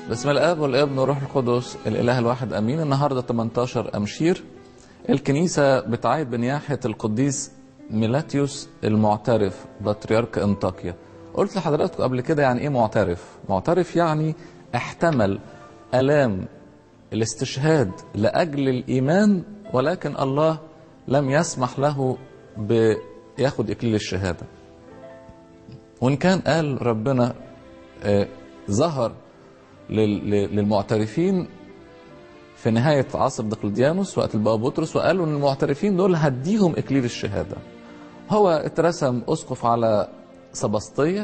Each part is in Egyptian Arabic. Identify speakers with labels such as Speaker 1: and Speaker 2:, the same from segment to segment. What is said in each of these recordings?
Speaker 1: بسم الاب والابن والروح القدس الاله الواحد امين النهارده 18 امشير الكنيسه بتعيد بنياحه القديس ميلاتيوس المعترف بطريرك انطاكيا قلت لحضراتكم قبل كده يعني ايه معترف معترف يعني احتمل الام الاستشهاد لاجل الايمان ولكن الله لم يسمح له بياخد اكليل الشهاده وان كان قال ربنا آه، ظهر لل- لل- للمعترفين في نهاية عصر دقلديانوس وقت البابا بطرس وقالوا ان المعترفين دول هديهم اكليل الشهادة هو اترسم اسقف على سبسطية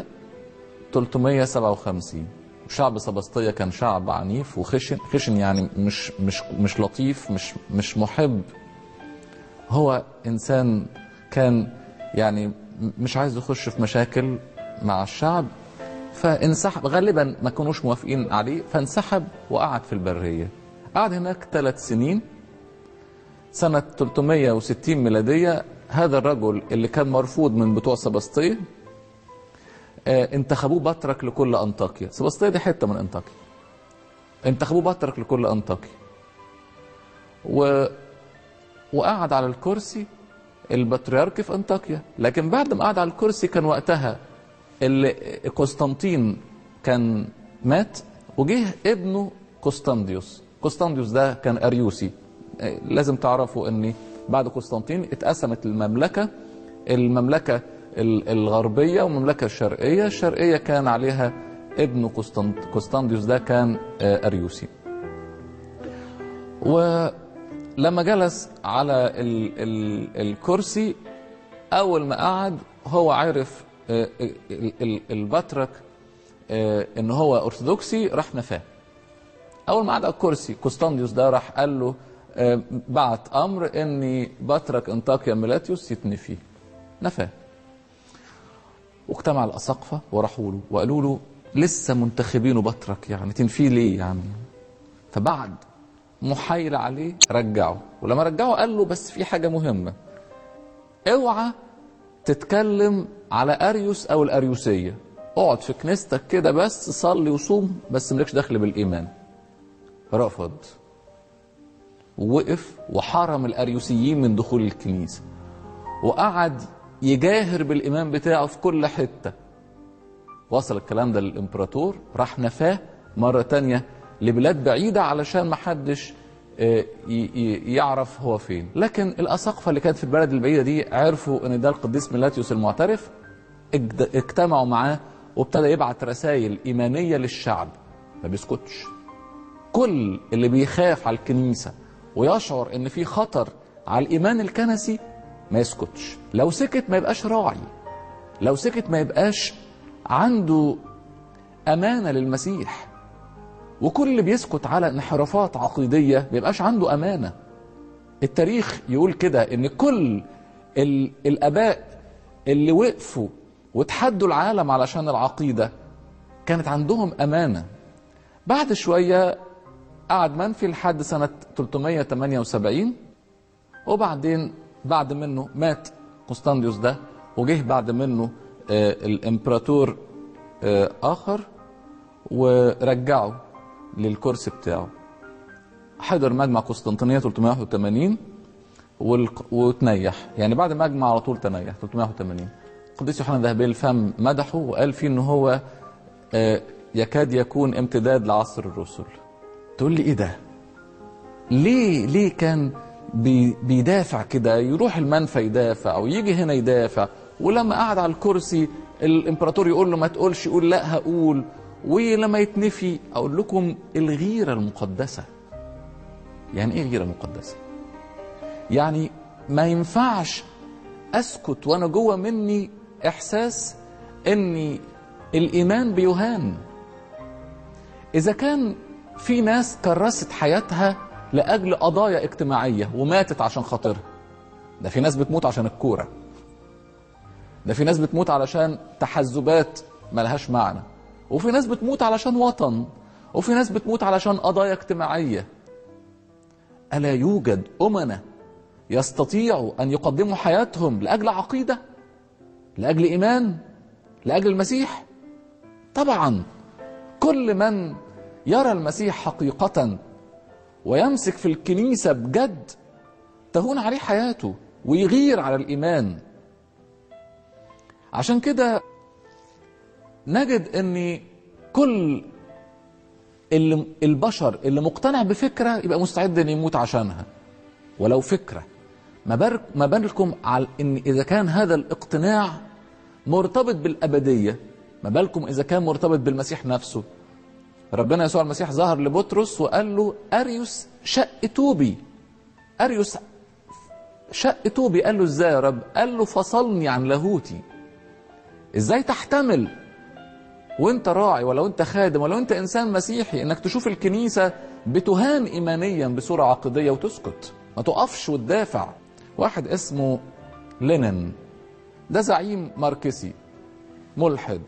Speaker 1: 357 وشعب سبسطية كان شعب عنيف وخشن خشن يعني مش مش مش لطيف مش مش محب هو انسان كان يعني مش عايز يخش في مشاكل مع الشعب فانسحب غالبا ما كانوش موافقين عليه فانسحب وقعد في البريه قعد هناك ثلاث سنين سنة 360 ميلادية هذا الرجل اللي كان مرفوض من بتوع سبسطية آه، انتخبوه بطرك لكل أنطاكيا سبسطية دي حتة من أنطاكيا انتخبوه بطرك لكل أنطاكيا و... وقعد على الكرسي البطريرك في أنطاكيا لكن بعد ما قعد على الكرسي كان وقتها اللي قسطنطين كان مات وجه ابنه قسطنديوس قسطنديوس ده كان اريوسي آه، لازم تعرفوا ان بعد قسطنطين اتقسمت المملكه المملكه ال- الغربيه والمملكه الشرقيه الشرقيه كان عليها ابن قسطنط قسطنديوس ده كان آه، اريوسي ولما جلس على ال ال الكرسي اول ما قعد هو عرف آه، ال- ال- البطرك آه، ان هو ارثوذكسي راح نفاه اول ما قعد على الكرسي قسطنديوس ده راح قال له آه، بعت امر ان بطرك انطاكيا ميلاتيوس يتنفي نفاه واجتمع الاساقفه وراحوا له وقالوا له لسه منتخبينه بطرك يعني تنفيه ليه يعني فبعد محايلة عليه رجعه ولما رجعه قال له بس في حاجة مهمة اوعى تتكلم على اريوس او الاريوسيه اقعد في كنيستك كده بس صلي وصوم بس مالكش دخل بالايمان رفض ووقف وحرم الاريوسيين من دخول الكنيسه وقعد يجاهر بالايمان بتاعه في كل حته وصل الكلام ده للامبراطور راح نفاه مره تانية لبلاد بعيده علشان ما حدش آه، ي- ي- يعرف هو فين لكن الاساقفه اللي كانت في البلد البعيده دي عرفوا ان ده القديس ميلاتيوس المعترف اجد- اجتمعوا معاه وابتدى يبعت رسائل ايمانيه للشعب ما بيسكتش كل اللي بيخاف على الكنيسه ويشعر ان في خطر على الايمان الكنسي ما يسكتش لو سكت ما يبقاش راعي لو سكت ما يبقاش عنده امانه للمسيح وكل اللي بيسكت على انحرافات عقيديه ما بيبقاش عنده امانه التاريخ يقول كده ان كل ال- الاباء اللي وقفوا وتحدوا العالم علشان العقيده كانت عندهم امانه بعد شويه قعد منفي لحد سنه 378 وبعدين بعد منه مات قسطنديوس ده وجه بعد منه آه، الامبراطور آه، اخر ورجعه للكرسي بتاعه حضر مجمع قسطنطينيه 381 والق- وتنيح يعني بعد ما اجمع على طول تنيح 381 القديس يوحنا ذهبي الفم مدحه وقال فيه ان هو آه، يكاد يكون امتداد لعصر الرسل تقول لي ايه ده ليه ليه كان بي بيدافع كده يروح المنفى يدافع ويجي هنا يدافع ولما قعد على الكرسي الامبراطور يقول له ما تقولش يقول لا هقول ولما يتنفي اقول لكم الغيره المقدسه يعني ايه غيره مقدسه يعني ما ينفعش اسكت وانا جوه مني احساس اني الايمان بيهان اذا كان في ناس كرست حياتها لاجل قضايا اجتماعيه وماتت عشان خاطرها ده في ناس بتموت عشان الكوره ده في ناس بتموت علشان تحزبات ملهاش معنى وفي ناس بتموت علشان وطن وفي ناس بتموت علشان قضايا اجتماعيه الا يوجد امنه يستطيعوا ان يقدموا حياتهم لاجل عقيده لاجل ايمان لاجل المسيح طبعا كل من يرى المسيح حقيقة ويمسك في الكنيسة بجد تهون عليه حياته ويغير على الإيمان عشان كده نجد ان كل اللي البشر اللي مقتنع بفكره يبقى مستعد ان يموت عشانها ولو فكره ما بالك ما بالكم على ان اذا كان هذا الاقتناع مرتبط بالابديه ما بالكم اذا كان مرتبط بالمسيح نفسه ربنا يسوع المسيح ظهر لبطرس وقال له اريوس شق توبي اريوس شق توبي قال له ازاي يا رب قال له فصلني عن لاهوتي ازاي تحتمل وانت راعي ولو انت خادم ولو انت انسان مسيحي انك تشوف الكنيسه بتهان ايمانيا بصوره عقديه وتسكت ما تقفش وتدافع واحد اسمه لينين ده زعيم ماركسي ملحد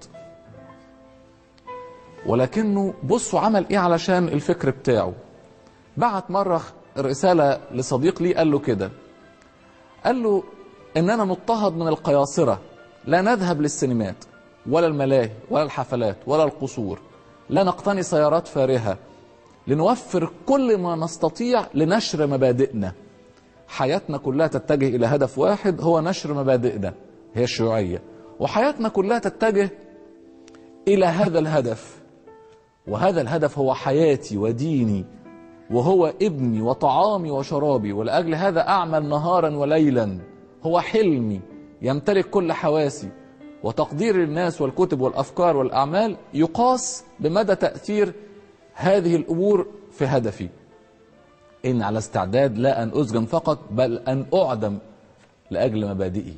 Speaker 1: ولكنه بصوا عمل ايه علشان الفكر بتاعه بعت مره رساله لصديق لي قال له كده قال له اننا نضطهد من القياصره لا نذهب للسينمات ولا الملاهي ولا الحفلات ولا القصور لا نقتني سيارات فارهة لنوفر كل ما نستطيع لنشر مبادئنا حياتنا كلها تتجه إلى هدف واحد هو نشر مبادئنا هي الشيوعية وحياتنا كلها تتجه إلى هذا الهدف وهذا الهدف هو حياتي وديني وهو ابني وطعامي وشرابي ولأجل هذا أعمل نهارا وليلا هو حلمي يمتلك كل حواسي وتقدير الناس والكتب والافكار والاعمال يقاس بمدى تاثير هذه الامور في هدفي ان على استعداد لا ان اسجن فقط بل ان اعدم لاجل مبادئي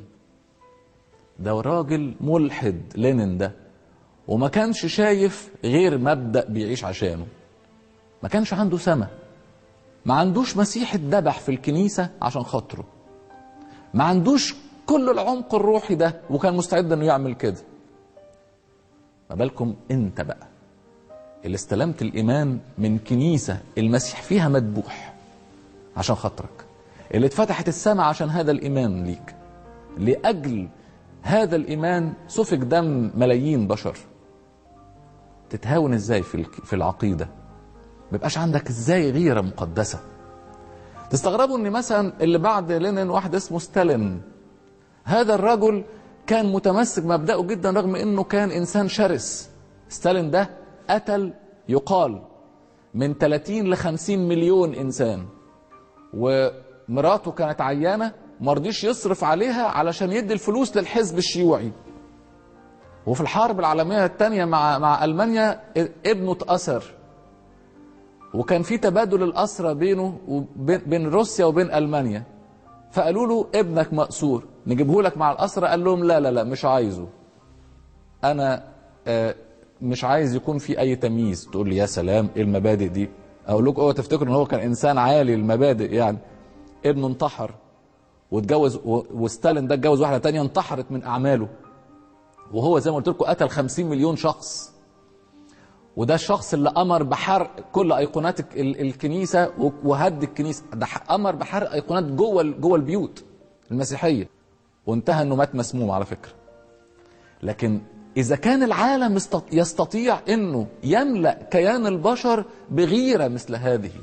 Speaker 1: ده راجل ملحد لينين ده وما كانش شايف غير مبدا بيعيش عشانه ما كانش عنده سما ما عندوش مسيح اتذبح في الكنيسه عشان خاطره ما عندوش كل العمق الروحي ده وكان مستعد انه يعمل كده ما بالكم انت بقى اللي استلمت الايمان من كنيسه المسيح فيها مذبوح عشان خاطرك اللي اتفتحت السماء عشان هذا الايمان ليك لاجل هذا الايمان سفك دم ملايين بشر تتهاون ازاي في في العقيده ما يبقاش عندك ازاي غيره مقدسه تستغربوا ان مثلا اللي بعد لينين واحد اسمه ستالين هذا الرجل كان متمسك بمبدأه جدا رغم انه كان انسان شرس ستالين ده قتل يقال من 30 ل 50 مليون انسان ومراته كانت عيانه مرضيش يصرف عليها علشان يدي الفلوس للحزب الشيوعي وفي الحرب العالميه الثانيه مع مع المانيا ابنه اتأثر وكان في تبادل الأسرى بينه وبين روسيا وبين ألمانيا فقالوا له ابنك مأسور نجيبه لك مع الأسرى قال لهم لا لا لا مش عايزه أنا آه مش عايز يكون في أي تمييز تقول لي يا سلام إيه المبادئ دي أقول لكم أوعوا تفتكروا إن هو كان إنسان عالي المبادئ يعني ابنه انتحر واتجوز وستالين ده اتجوز واحدة تانية انتحرت من أعماله وهو زي ما قلت لكم قتل 50 مليون شخص وده الشخص اللي امر بحرق كل ايقونات الكنيسه وهد الكنيسه ده امر بحرق ايقونات جوه جوه البيوت المسيحيه وانتهى انه مات مسموم على فكره لكن اذا كان العالم يستطيع انه يملا كيان البشر بغيره مثل هذه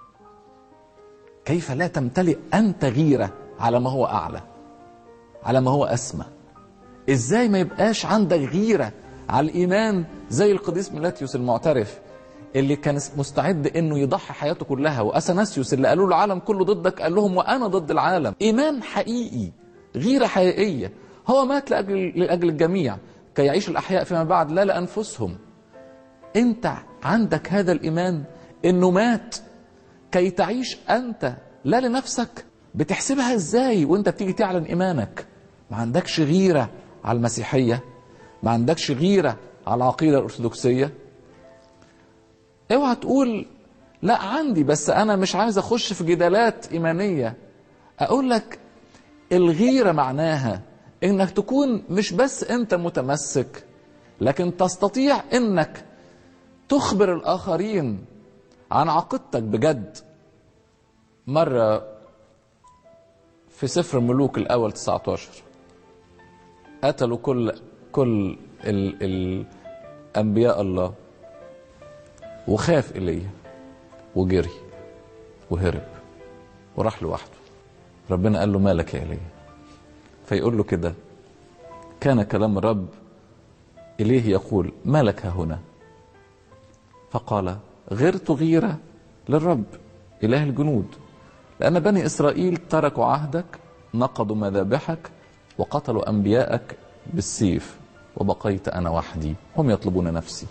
Speaker 1: كيف لا تمتلئ انت غيره على ما هو اعلى على ما هو اسمى ازاي ما يبقاش عندك غيره على الايمان زي القديس ميلاتيوس المعترف اللي كان مستعد انه يضحي حياته كلها واثناسيوس اللي قالوا له العالم كله ضدك قال لهم وانا ضد العالم ايمان حقيقي غيره حقيقيه هو مات لاجل لاجل الجميع كي يعيش الاحياء فيما بعد لا لانفسهم انت عندك هذا الايمان انه مات كي تعيش انت لا لنفسك بتحسبها ازاي وانت بتيجي تعلن ايمانك ما عندكش غيره على المسيحيه ما عندكش غيره على العقيده الارثوذكسيه اوعى تقول لا عندي بس انا مش عايز اخش في جدالات ايمانيه اقول لك الغيره معناها انك تكون مش بس انت متمسك لكن تستطيع انك تخبر الاخرين عن عقيدتك بجد مره في سفر ملوك الاول 19 قتلوا كل كل ال ال انبياء الله وخاف ايليا وجري وهرب وراح لوحده ربنا قال له مالك يا ايليا فيقول له كده كان كلام الرب اليه يقول مالك ها هنا فقال غرت غيره للرب اله الجنود لان بني اسرائيل تركوا عهدك نقضوا مذابحك وقتلوا انبياءك بالسيف وبقيت انا وحدي هم يطلبون نفسي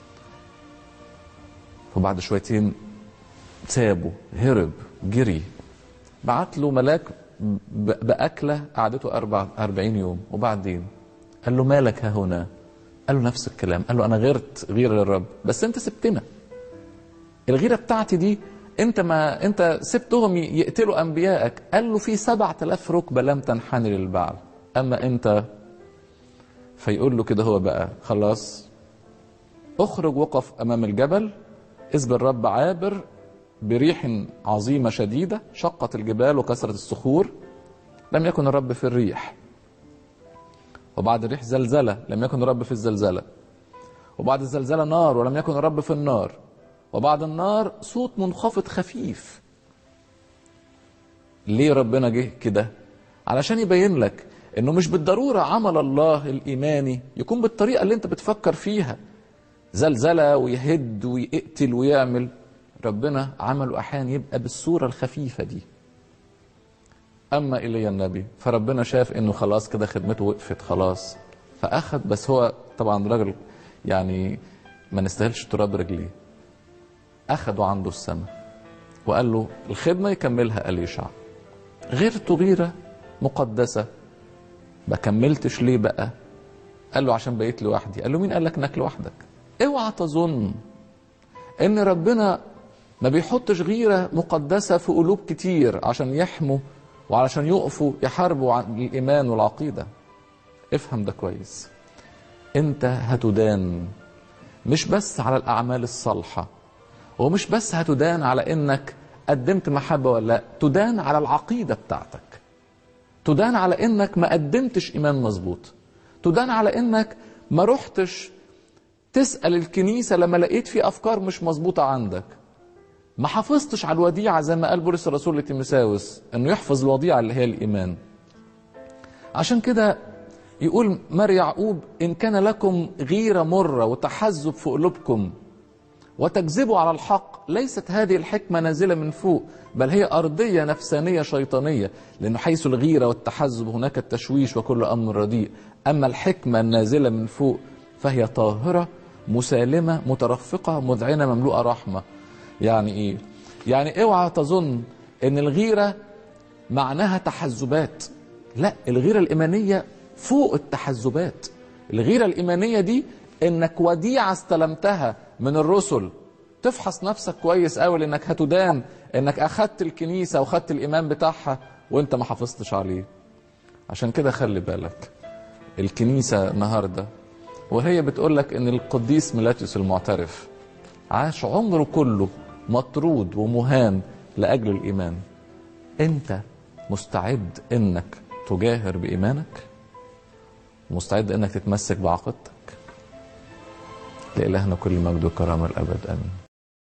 Speaker 1: فبعد شويتين سابه هرب جري بعت له ملاك ب- بأكلة قعدته أربع أربعين يوم وبعدين قال له مالك ها هنا قال له نفس الكلام قال له أنا غيرت غير للرب بس أنت سبتنا الغيرة بتاعتي دي أنت ما أنت سبتهم ي- يقتلوا أنبيائك قال له في سبعة آلاف ركبة لم تنحني للبعل أما أنت فيقول له كده هو بقى خلاص اخرج وقف امام الجبل اذ بالرب عابر بريح عظيمه شديده شقت الجبال وكسرت الصخور لم يكن الرب في الريح وبعد الريح زلزله لم يكن الرب في الزلزله وبعد الزلزله نار ولم يكن الرب في النار وبعد النار صوت منخفض خفيف ليه ربنا جه كده علشان يبين لك انه مش بالضروره عمل الله الايماني يكون بالطريقه اللي انت بتفكر فيها زلزله ويهد ويقتل ويعمل ربنا عمله احيانا يبقى بالصوره الخفيفه دي اما الي النبي فربنا شاف انه خلاص كده خدمته وقفت خلاص فاخذ بس هو طبعا راجل يعني ما نستاهلش تراب رجليه اخده عنده السماء وقال له الخدمه يكملها اليشع غيرته غيره مقدسه ما كملتش ليه بقى قال له عشان بقيت لوحدي قال له مين قال لك انك لوحدك اوعى تظن ان ربنا ما بيحطش غيره مقدسه في قلوب كتير عشان يحموا وعشان يقفوا يحاربوا عن الايمان والعقيده افهم ده كويس انت هتدان مش بس على الاعمال الصالحه ومش بس هتدان على انك قدمت محبه ولا لا تدان على العقيده بتاعتك تدان على انك ما قدمتش ايمان مظبوط تدان على انك ما رحتش تسال الكنيسه لما لقيت في افكار مش مظبوطه عندك ما حافظتش على الوديعه زي ما قال بولس الرسول لتيموساوس انه يحفظ الوديعه اللي هي الايمان عشان كده يقول مار يعقوب ان كان لكم غيره مره وتحزب في قلوبكم وتكذبوا على الحق ليست هذه الحكمة نازلة من فوق بل هي أرضية نفسانية شيطانية لأنه حيث الغيرة والتحزب هناك التشويش وكل أمر رديء أما الحكمة النازلة من فوق فهي طاهرة مسالمة مترفقة مذعنة مملوءة رحمة يعني إيه؟ يعني اوعى تظن ان الغيرة معناها تحزبات لا الغيرة الإيمانية فوق التحزبات الغيرة الإيمانية دي انك وديعة استلمتها من الرسل تفحص نفسك كويس قوي لانك هتدان انك اخدت الكنيسة واخدت الايمان بتاعها وانت ما حافظتش عليه عشان كده خلي بالك الكنيسة النهاردة وهي بتقول لك ان القديس ميلاتيوس المعترف عاش عمره كله مطرود ومهان لاجل الايمان انت مستعد انك تجاهر بايمانك مستعد انك تتمسك بعقيدتك لإلهنا كل مجد وكرامة الأبد آمين